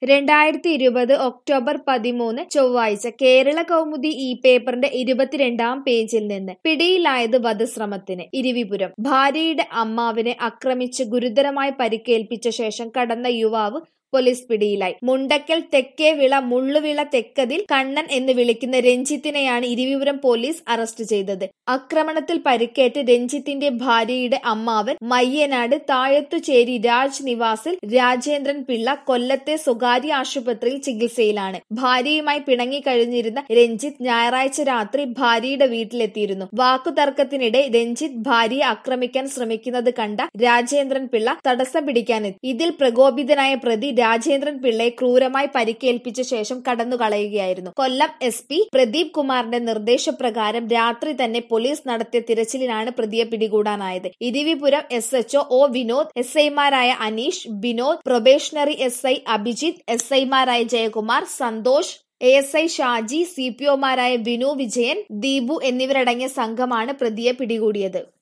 രണ്ടായിരത്തി ഇരുപത് ഒക്ടോബർ പതിമൂന്ന് ചൊവ്വാഴ്ച കേരള കൗമുദി ഈ പേപ്പറിന്റെ ഇരുപത്തിരണ്ടാം പേജിൽ നിന്ന് പിടിയിലായത് വധശ്രമത്തിന് ഇരിവിപുരം ഭാര്യയുടെ അമ്മാവിനെ ആക്രമിച്ച് ഗുരുതരമായി പരിക്കേൽപ്പിച്ച ശേഷം കടന്ന യുവാവ് പോലീസ് പിടിയിലായി മുണ്ടക്കൽ തെക്കേവിള മുള്ളുവിള തെക്കതിൽ കണ്ണൻ എന്ന് വിളിക്കുന്ന രഞ്ജിത്തിനെയാണ് ഇരിവിപുരം പോലീസ് അറസ്റ്റ് ചെയ്തത് ആക്രമണത്തിൽ പരിക്കേറ്റ് രഞ്ജിത്തിന്റെ ഭാര്യയുടെ അമ്മാവൻ മയ്യനാട് താഴത്തുചേരി രാജ് നിവാസിൽ രാജേന്ദ്രൻ പിള്ള കൊല്ലത്തെ സ്വകാര്യ ആശുപത്രിയിൽ ചികിത്സയിലാണ് ഭാര്യയുമായി പിണങ്ങിക്കഴിഞ്ഞിരുന്ന രഞ്ജിത്ത് ഞായറാഴ്ച രാത്രി ഭാര്യയുടെ വീട്ടിലെത്തിയിരുന്നു വാക്കുതർക്കത്തിനിടെ രഞ്ജിത്ത് ഭാര്യയെ ആക്രമിക്കാൻ ശ്രമിക്കുന്നത് കണ്ട രാജേന്ദ്രൻ പിള്ള തടസ്സം പിടിക്കാനെത്തി ഇതിൽ പ്രകോപിതനായ പ്രതി രാജേന്ദ്രൻ പിള്ളയെ ക്രൂരമായി പരിക്കേൽപ്പിച്ച ശേഷം കടന്നുകളയുകയായിരുന്നു കൊല്ലം എസ് പി പ്രദീപ് കുമാറിന്റെ നിർദ്ദേശപ്രകാരം രാത്രി തന്നെ പോലീസ് നടത്തിയ തിരച്ചിലിനാണ് പ്രതിയെ പിടികൂടാനായത് Eravipuram S H O O Vinod S ഐമാരായ Aneesh Binod probationary S I Abhijith S ഐമാരായ Jayakumar Santhosh A S I Shaji C P ഒമാരായ വിനു വിജയൻ ദീപു എന്നിവരടങ്ങിയ സംഘമാണ് പ്രതിയെ പിടികൂടിയത്